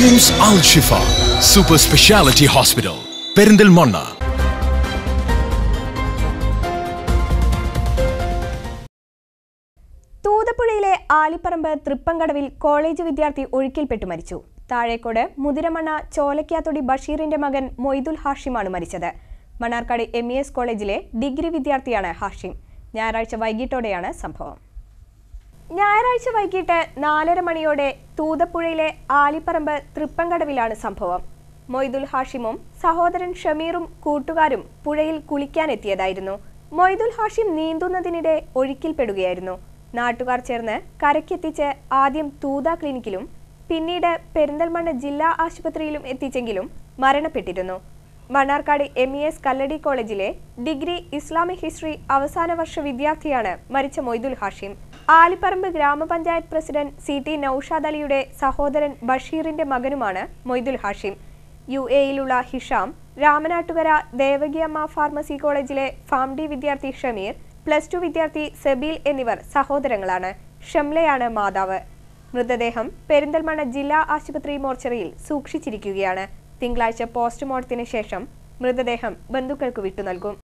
KIMS Al Shifa super speciality hospital Perinthalmanna തൂതപ്പുഴയിലെ ആലിപ്പറമ്പ് തൃപ്പങ്കടവിൽ കോളേജ് വിദ്യാർത്ഥി ഒഴുക്കിൽപ്പെട്ടു മരിച്ചു താഴേക്കോട് മുതിരമണ്ണ ചോലക്കാത്തൊടി ബഷീറിന്റെ മകൻ മൊയ്തുൽ ഹാഷിമാണ് മരിച്ചത് മണ്ണാർക്കാട് എം ഇ എസ് കോളേജിലെ ഡിഗ്രി വിദ്യാർത്ഥിയാണ് ഹാഷിം ഞായറാഴ്ച വൈകിട്ടോടെയാണ് സംഭവം ഞായറാഴ്ച വൈകിട്ട് നാലര മണിയോടെ തൂതപ്പുഴയിലെ ആലിപ്പറമ്പ് തൃപ്പങ്കടവിലാണ് സംഭവം മൊയ്തുൽ ഹാഷിമും സഹോദരൻ ഷമീറും കൂട്ടുകാരും പുഴയിൽ കുളിക്കാനെത്തിയതായിരുന്നു മൊയ്തുൽ ഹാഷിം നീന്തുന്നതിനിടെ ഒഴുക്കിൽപ്പെടുകയായിരുന്നു നാട്ടുകാർ ചേർന്ന് കരയ്ക്കെത്തിച്ച് ആദ്യം തൂത ക്ലിനിക്കിലും പിന്നീട് പെരിന്തൽമണ്ണ ജില്ലാ ആശുപത്രിയിലും എത്തിച്ചെങ്കിലും മരണപ്പെട്ടിരുന്നു Mannarkkad M E S Kalladi കോളേജിലെ ഡിഗ്രി ഇസ്ലാമിക് ഹിസ്റ്ററി അവസാന വർഷ വിദ്യാർത്ഥിയാണ് മരിച്ച മൊയ്തുൽ ഹാഷിം ആലിപ്പറമ്പ് ഗ്രാമപഞ്ചായത്ത് പ്രസിഡന്റ് സി ടി നൌഷാദ് അലിയുടെ സഹോദരൻ ബഷീറിന്റെ മകനുമാണ് മൊയ്തുൽ ഹാഷിം യു എയിലുള്ള ഹിഷാം രാമനാട്ടുകര ദേവകിയമ്മ ഫാർമസി കോളേജിലെ ഫാം ഡി വിദ്യാർത്ഥി ഷമീർ പ്ലസ് ടു വിദ്യാർത്ഥി സബീൽ എന്നിവർ സഹോദരങ്ങളാണ് ഷംലയാണ് മാതാവ് മൃതദേഹം പെരിന്തൽമണ്ണ ജില്ലാ ആശുപത്രി മോർച്ചറിയിൽ സൂക്ഷിച്ചിരിക്കുകയാണ് തിങ്കളാഴ്ച പോസ്റ്റ്മോർട്ടത്തിന് ശേഷം മൃതദേഹം ബന്ധുക്കൾക്ക് വിട്ടു നൽകും